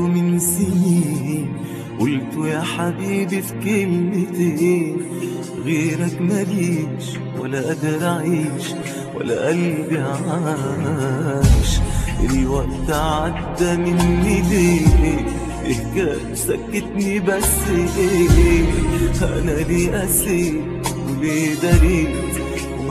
من سنين قلت يا حبيبي في كلمتين غيرك ماليش ولا قادر اعيش ولا قلبي عاش الوقت عدى مني ليه إيه كان سكتني بس ايه انا ليه قسيت وليه دريت وما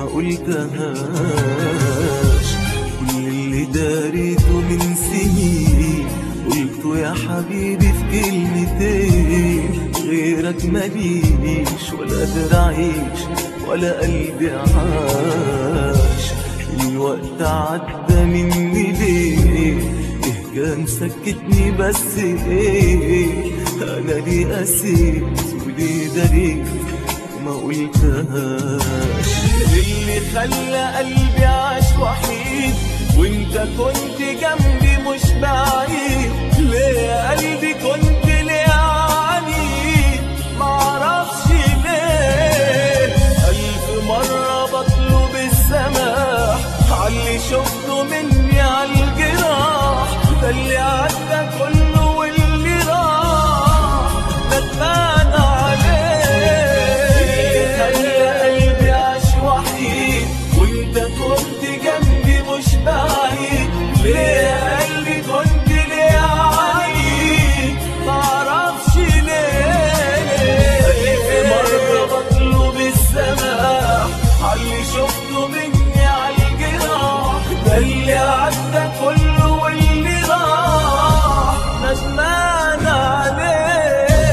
قلتهاش كل اللي داريته من سنين قلته يا حبيبي في كلمتين غيرك ماليش ولا قادر اعيش ولا قلبي عاش الوقت عدى مني ليه إيه كان سكتني بس ايه انا ليه قسيت وليه دريت وما قلتهاش اللي خلى قلبي عاش وحيد وانت كنت جنبي مش بعيد ليه يا قلبي كنت ليه عنيد معرفش ليه ألف مرة بطلب السماح عاللي شفته مني عالجراح ده اللي عدى كله واللي راح ندمان عليه خلى قلبي عاش وحيد وانت كنت جنبي مش بعيد ليه يا قلبي كنت ليه عنيد معرفش ليه ألف مرة بطلب السماح عاللي شفته مني عالجراح ده اللي عدى كله واللي راح ندمان عليه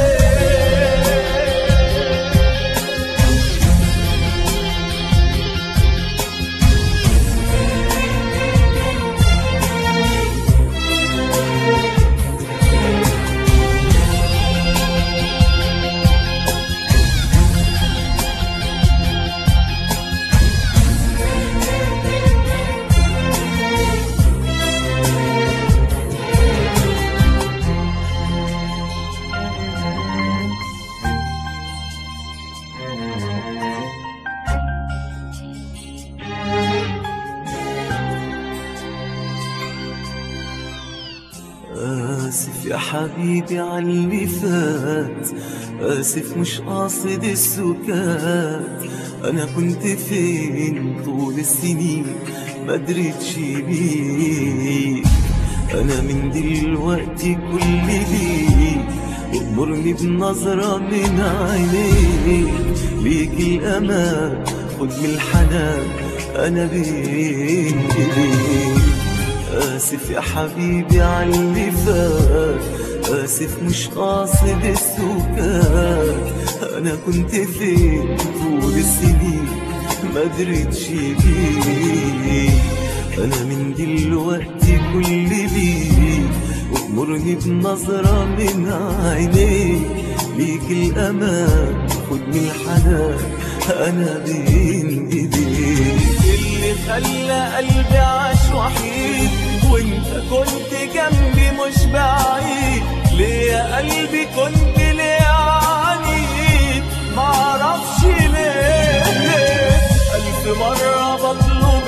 آسف يا حبيبي عاللي فات آسف مش قاصد السكات أنا كنت فين طول السنين ما دريتش بيك أنا من دلوقتي كل ليك وأمرني بنظرة من عينيك ليك الأمان خد من الحنان أنا بين إيديك آسف يا حبيبي عاللي فات آسف مش قاصد السكات أنا كنت فين طول السنين ما دريتش بيك أنا من دلوقتي كل بيك وأمرني بنظرة من عينيك ليك الأمان خد من الحنان أنا بين إيديك اللي خلى قلبي عاش وحيد وانت كنت جنبي مش بعيد ليه يا قلبي كنت ليه عنيد معرفش ليه ليه ألف مرة بطلب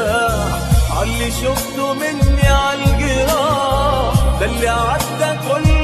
السماح عاللي شفته مني عالجراح ده اللي عدى كل